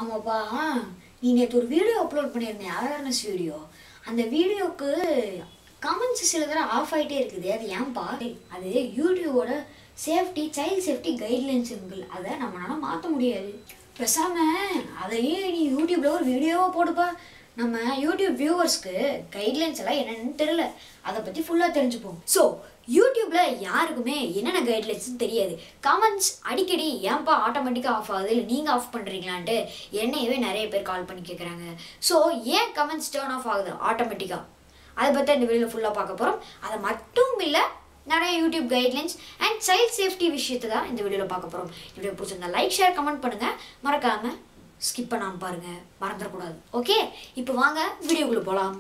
ஆமாப்பா நீ நேற்று ஒரு வீடியோ அப்லோட் பண்ணியிருந்தேன் அவேர்னஸ் வீடியோ அந்த வீடியோக்கு கமெண்ட்ஸ் சில தடவை ஆஃப் ஆகிட்டே இருக்குது அது ஏன்பா அது யூடியூபோட சேஃப்டி சைல்ட் சேஃப்டி கைட்லைன்ஸுங்கள் அதை நம்மளால மாற்ற முடியாது பேசாம அதையே நீ யூடியூப்ல ஒரு வீடியோவாக போடுப்பா நம்ம யூடியூப் வியூவர்ஸ்க்கு கைட்லைன்ஸ் எல்லாம் என்னன்னு தெரியல அதை பற்றி ஃபுல்லாக தெரிஞ்சுப்போம் ஸோ யூடியூப்ல யாருக்குமே என்னென்ன கைட்லைன்ஸ் தெரியாது கமெண்ட்ஸ் அடிக்கடி ஏன்பா ஆட்டோமேட்டிக்காக ஆஃப் ஆகுது இல்லை நீங்கள் ஆஃப் பண்ணுறீங்களான்ட்டு என்னையவே நிறைய பேர் கால் பண்ணி கேட்குறாங்க ஸோ ஏன் கமெண்ட்ஸ் டேர்ன் ஆஃப் ஆகுது ஆட்டோமேட்டிக்காக அதை பற்றி இந்த வீடியோவில் ஃபுல்லாக பார்க்க போகிறோம் அதை மட்டும் இல்லை நிறைய YouTube guidelines and child safety விஷயத்தை தான் இந்த வீடியோவில் பார்க்க போகிறோம் வீடியோ பிடிச்சிருந்தா லைக் ஷேர் கமெண்ட் பண்ணுங்கள் மறக்காமல் ஸ்கிப் பண்ணாமல் பாருங்கள் மறந்துடக்கூடாது ஓகே இப்போ வாங்க வீடியோக்குள்ளே போகலாம்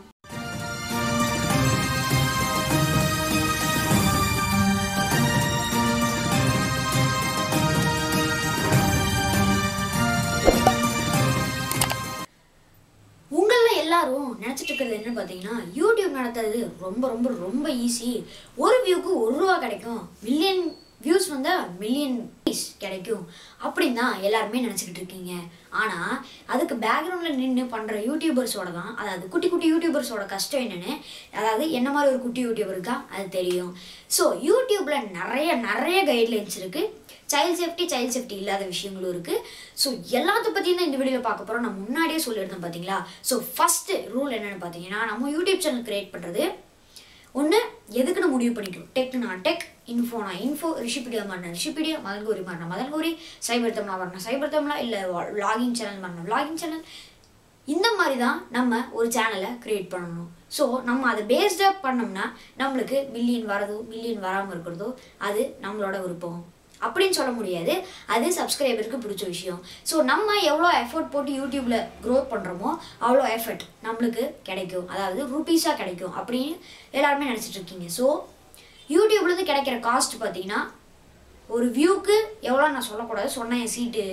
உங்களில் எல்லாரும் நினச்சிட்டு இருக்கிறது என்ன பார்த்தீங்கன்னா யூடியூப் நடத்துறது ரொம்ப ரொம்ப ரொம்ப ஈஸி ஒரு வியூக்கு ஒரு ரூபா கிடைக்கும் மில்லியன் வியூஸ் வந்தால் மில்லியன் கிடைக்கும் அப்படின்னு தான் எல்லாருமே நினச்சிக்கிட்டு இருக்கீங்க ஆனால் அதுக்கு பேக்ரவுண்டில் நின்று பண்ணுற யூடியூபர்ஸோட தான் அதாவது குட்டி குட்டி யூடியூபர்ஸோட கஷ்டம் என்னென்னு அதாவது என்ன மாதிரி ஒரு குட்டி யூடியூபர் இருக்கா அது தெரியும் ஸோ யூடியூப்பில் நிறைய நிறைய கைட்லைன்ஸ் இருக்குது சைல்ட் சேஃப்டி சைல்ட் சேஃப்டி இல்லாத விஷயங்களும் இருக்குது ஸோ எல்லாத்த பற்றியும் தான் இந்த வீடியோவில் பார்க்க போகிறோம் நான் முன்னாடியே சொல்லியிருந்தேன் பார்த்தீங்களா ஸோ ஃபஸ்ட்டு ரூல் என்னென்னு பார்த்தீங்கன்னா நம்ம யூடியூப் சேனல் க்ரியேட் பண்ணுறது ஒன்று எதுக்குன்னு முடிவு பண்ணிக்கணும் டெக்னா டெக் இன்ஃபோனா இன்ஃபோ ரிஷிபீடியா மாறினா ரிஷிபீடியா மதன்கோரி மாறினா மதன்கோரி சைபர் தமிழா வரணும் சைபர் தமிழா இல்லை வ்ளாகிங் சேனல் மாறினா வ்ளாகிங் சேனல் இந்த மாதிரி தான் நம்ம ஒரு சேனலை க்ரியேட் பண்ணணும் ஸோ நம்ம அதை பேஸ்டாக பண்ணோம்னா நம்மளுக்கு மில்லியன் வரதோ மில்லியன் வராமல் இருக்கிறதோ அது நம்மளோட விருப்பம் அப்படின்னு சொல்ல முடியாது அது சப்ஸ்கிரைபருக்கு பிடிச்ச விஷயம் ஸோ நம்ம எவ்வளோ எஃபர்ட் போட்டு யூடியூப்பில் க்ரோ பண்ணுறோமோ அவ்வளோ எஃபர்ட் நம்மளுக்கு கிடைக்கும் அதாவது ருபீஸாக கிடைக்கும் அப்படின்னு எல்லாருமே நினச்சிட்டு இருக்கீங்க ஸோ யூடியூப்லேருந்து கிடைக்கிற காஸ்ட் பார்த்தீங்கன்னா ஒரு வியூக்கு எவ்வளோ நான் சொல்லக்கூடாது சொன்னேன் என் சீட்டு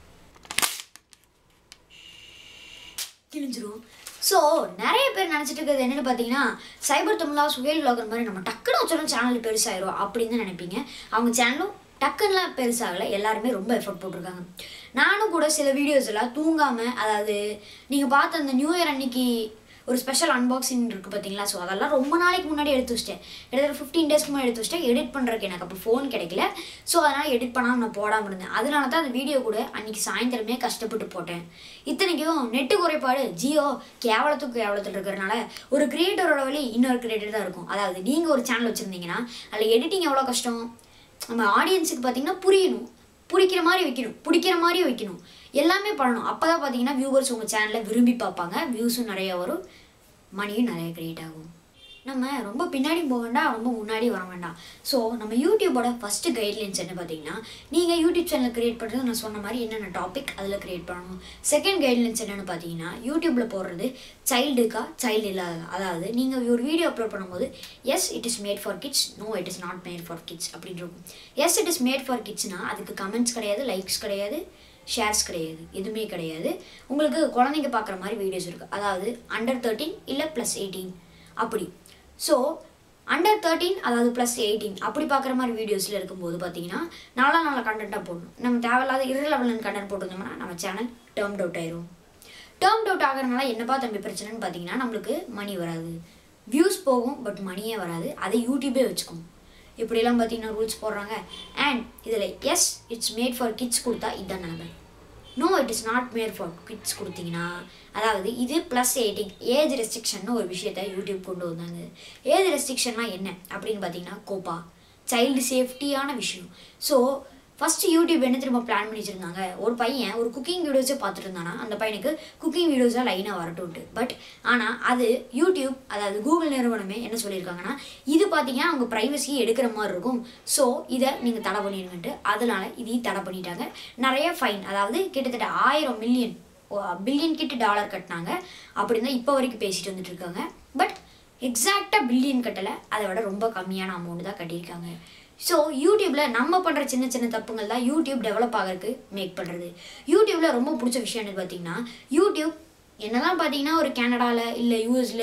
கிழிஞ்சிரும் ஸோ நிறைய பேர் நினச்சிட்டு இருக்கிறது என்னென்னு பார்த்தீங்கன்னா சைபர் தமிழா சுவேல் விளாகர் மாதிரி நம்ம டக்குன்னு வச்சாலும் சேனல் பெருசாயிரும் அப்படின்னு தான் நினைப்பீங்க அவங்க சேனலும் டக்குன்னுலாம் பெருசாகலை எல்லாருமே ரொம்ப எஃபர்ட் போட்டிருக்காங்க நானும் கூட சில வீடியோஸ் எல்லாம் தூங்காமல் அதாவது நீங்கள் பார்த்த அந்த நியூ இயர் அன்னைக்கு ஒரு ஸ்பெஷல் அன்பாக்சிங் இருக்குது பார்த்தீங்களா ஸோ அதெல்லாம் ரொம்ப நாளைக்கு முன்னாடி எடுத்து வச்சிட்டேன் கிட்டத்தட்ட ஃபிஃப்டீன் டேஸ்க்கு முன்னாடி எடுத்து வச்சிட்டேன் எடிட் பண்ணுறதுக்கு எனக்கு அப்போ ஃபோன் கிடைக்கல ஸோ அதனால் எடிட் பண்ணாமல் நான் போடாமல் இருந்தேன் அதனால தான் அந்த வீடியோ கூட அன்றைக்கி சாயந்தரமே கஷ்டப்பட்டு போட்டேன் இத்தனைக்கும் நெட்டு குறைபாடு ஜியோ கேவலத்துக்கு கேவலத்தில் இருக்கிறனால ஒரு கிரியேட்டரோட வழி இன்னொரு கிரியேட்டர் தான் இருக்கும் அதாவது நீங்கள் ஒரு சேனல் வச்சுருந்தீங்கன்னா அதில் எடிட்டிங் எவ்வளோ கஷ்டம் நம்ம ஆடியன்ஸுக்கு பார்த்தீங்கன்னா புரியணும் பிடிக்கிற மாதிரி வைக்கணும் பிடிக்கிற மாதிரி வைக்கணும் எல்லாமே பண்ணணும் அப்போ தான் பார்த்தீங்கன்னா வியூவர்ஸ் உங்கள் சேனலை விரும்பி பார்ப்பாங்க வியூஸும் நிறையா வரும் மணியும் நிறைய க்ரியேட் ஆகும் நம்ம ரொம்ப பின்னாடி போக வேண்டாம் ரொம்ப முன்னாடி வர வேண்டாம் ஸோ நம்ம யூடியூபோட ஃபஸ்ட்டு கைட்லைன்ஸ் என்ன பார்த்தீங்கன்னா நீங்கள் யூடியூப் சேனல் க்ரியேட் பண்ணுறது நான் சொன்ன மாதிரி என்னென்ன டாபிக் அதில் க்ரியேட் பண்ணணும் செகண்ட் கைட்லைன்ஸ் என்னென்னு பார்த்தீங்கன்னா யூடியூப்பில் போடுறது சைல்டுக்கா சைல்டு இல்லாத அதாவது நீங்கள் ஒரு வீடியோ அப்லோட் பண்ணும்போது yes it is made for kids no it is not made for kids அப்படின்னு இருக்கும் yes it is made for கிட்ஸ்னால் அதுக்கு கமெண்ட்ஸ் கிடையாது லைக்ஸ் கிடையாது ஷேர்ஸ் கிடையாது எதுவுமே கிடையாது உங்களுக்கு குழந்தைங்க பார்க்குற மாதிரி வீடியோஸ் இருக்குது அதாவது அண்டர் தேர்ட்டீன் இல்லை ப்ளஸ் எயிட்டீன் அப்படி ஸோ அண்டர் தேர்ட்டீன் அதாவது ப்ளஸ் எயிட்டீன் அப்படி பார்க்குற மாதிரி வீடியோஸில் இருக்கும்போது பார்த்தீங்கன்னா நல்ல நல்ல கண்டென்ட்டாக போடணும் நம்ம தேவையில்லாத இரலவலன் கண்டென்ட் போட்டிருந்தோம்னா நம்ம சேனல் டேர்ம் அவுட் ஆயிரும் டேர்ம் அவுட் ஆகிறனால என்னப்பா தம்பி பிரச்சனைன்னு பார்த்தீங்கன்னா நம்மளுக்கு மணி வராது வியூஸ் போகும் பட் மணியே வராது அதை யூடியூபே வச்சுக்கும் இப்படிலாம் பார்த்தீங்கன்னா ரூல்ஸ் போடுறாங்க அண்ட் இதில் yes it's made for kids கொடுத்தா இதுதான் நிலைமை no it is not made for kids கொடுத்தீங்கன்னா அதாவது இது ப்ளஸ் எயிட்டிங் ஏஜ் ரெஸ்ட்ரிக்ஷன் ஒரு விஷயத்த யூடியூப் கொண்டு வந்தாங்க ஏஜ் ரெஸ்ட்ரிக்ஷன்லாம் என்ன அப்படின்னு பார்த்தீங்கன்னா கோப்பா சைல்டு சேஃப்டியான விஷயம் ஸோ ஃபஸ்ட்டு யூடியூப் என்ன திரும்ப பிளான் பண்ணி வச்சுருந்தாங்க ஒரு பையன் ஒரு குக்கிங் வீடியோஸே பார்த்துட்டு இருந்தானா அந்த பையனுக்கு குக்கிங் வீடியோஸாக லைனாக வரட்டும்ட்டு பட் ஆனால் அது யூடியூப் அதாவது கூகுள் நிறுவனமே என்ன சொல்லியிருக்காங்கன்னா இது பார்த்தீங்கன்னா அவங்க ப்ரைவசி எடுக்கிற மாதிரி இருக்கும் ஸோ இதை நீங்கள் தடை பண்ணிடுங்கன்ட்டு அதனால இதையும் தடை பண்ணிட்டாங்க நிறைய ஃபைன் அதாவது கிட்டத்தட்ட ஆயிரம் மில்லியன் பில்லியன் கிட்ட டாலர் கட்டினாங்க அப்படின்னு தான் இப்போ வரைக்கும் பேசிட்டு வந்துட்டு இருக்காங்க பட் எக்ஸாக்டாக பில்லியன் கட்டலை அதை விட ரொம்ப கம்மியான அமௌண்ட் தான் கட்டியிருக்காங்க ஸோ யூடியூப்பில் நம்ம பண்ணுற சின்ன சின்ன தப்புங்கள் தான் யூடியூப் டெவலப் ஆகிறதுக்கு மேக் பண்ணுறது யூடியூப்பில் ரொம்ப பிடிச்ச விஷயம் என்ன பார்த்தீங்கன்னா யூடியூப் என்னதான் பார்த்தீங்கன்னா ஒரு கனடாவில் இல்லை யூஎஸில்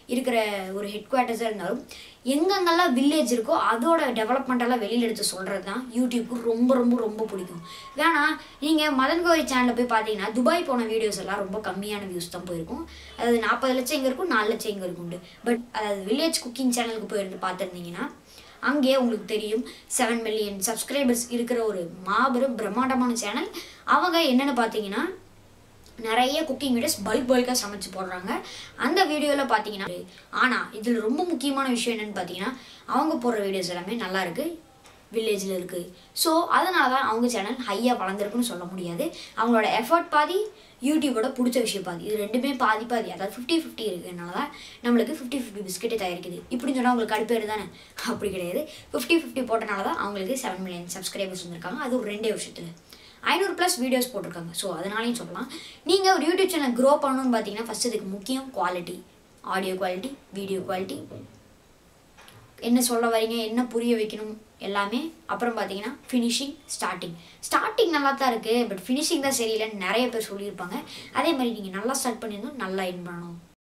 இருக்கிற ஒரு ஹெட் குவார்ட்டர்ஸாக இருந்தாலும் எங்கெங்கெல்லாம் வில்லேஜ் இருக்கோ அதோட டெவலப்மெண்ட்டெல்லாம் வெளியில் எடுத்து சொல்கிறது தான் யூடியூப்க்கு ரொம்ப ரொம்ப ரொம்ப பிடிக்கும் வேணா நீங்கள் மதன் கோரி சேனலில் போய் பார்த்தீங்கன்னா துபாய் போன வீடியோஸ் எல்லாம் ரொம்ப கம்மியான வியூஸ் தான் போயிருக்கும் அதாவது நாற்பது லட்சம் இங்கே இருக்கும் நாலு லட்சம் இங்கே இருக்கும் பட் அதாவது வில்லேஜ் குக்கிங் சேனலுக்கு போயிருந்து பார்த்துருந்தீங்கன்னா அங்கேயே உங்களுக்கு தெரியும் செவன் மில்லியன் சப்ஸ்கிரைபர்ஸ் இருக்கிற ஒரு மாபெரும் பிரம்மாண்டமான சேனல் அவங்க என்னென்னு பார்த்தீங்கன்னா நிறைய குக்கிங் வீடியோஸ் பல்க் பல்காக சமைச்சு போடுறாங்க அந்த வீடியோவில் பார்த்தீங்கன்னா ஆனால் இதில் ரொம்ப முக்கியமான விஷயம் என்னென்னு பார்த்தீங்கன்னா அவங்க போடுற வீடியோஸ் எல்லாமே நல்லா இருக்கு வில்லேஜில் இருக்குது ஸோ அதனால தான் அவங்க சேனல் ஹையாக வளர்ந்துருக்குன்னு சொல்ல முடியாது அவங்களோட எஃபர்ட் பாதி யூடியூபோட பிடிச்ச விஷயம் பாதி இது ரெண்டுமே பாதி பாதி அதாவது ஃபிஃப்டி ஃபிஃப்டி இருக்கிறதுனால தான் நம்மளுக்கு ஃபிஃப்டி ஃபிஃப்டி பிஸ்கெட்டே தயாரிக்குது இப்படின்னு சொன்னால் உங்களுக்கு கடுப்பேறு தானே அப்படி கிடையாது ஃபிஃப்டி ஃபிஃப்டி போட்டனால தான் அவங்களுக்கு செவன் மில்லியன் சப்ஸ்கிரைபர்ஸ் வந்திருக்காங்க அது ஒரு ரெண்டே வருஷத்தில் ஐநூறு ப்ளஸ் வீடியோஸ் போட்டிருக்காங்க ஸோ அதனாலையும் சொல்லலாம் நீங்கள் ஒரு யூடியூப் சேனல் க்ரோ பண்ணணும்னு பார்த்தீங்கன்னா ஃபஸ்ட் இதுக்கு முக்கியம் quality audio quality video quality என்ன சொல்ல வரீங்க என்ன புரிய வைக்கணும் எல்லாமே அப்புறம் பார்த்தீங்கன்னா ஃபினிஷிங் ஸ்டார்டிங் ஸ்டார்டிங் நல்லா தான் இருக்குது பட் ஃபினிஷிங் தான் சரியில்லைன்னு நிறைய பேர் சொல்லியிருப்பாங்க அதே மாதிரி நீங்கள் நல்லா ஸ்டார்ட் பண்ணியிருந்தோம் நல்லா என் பண்ணணும்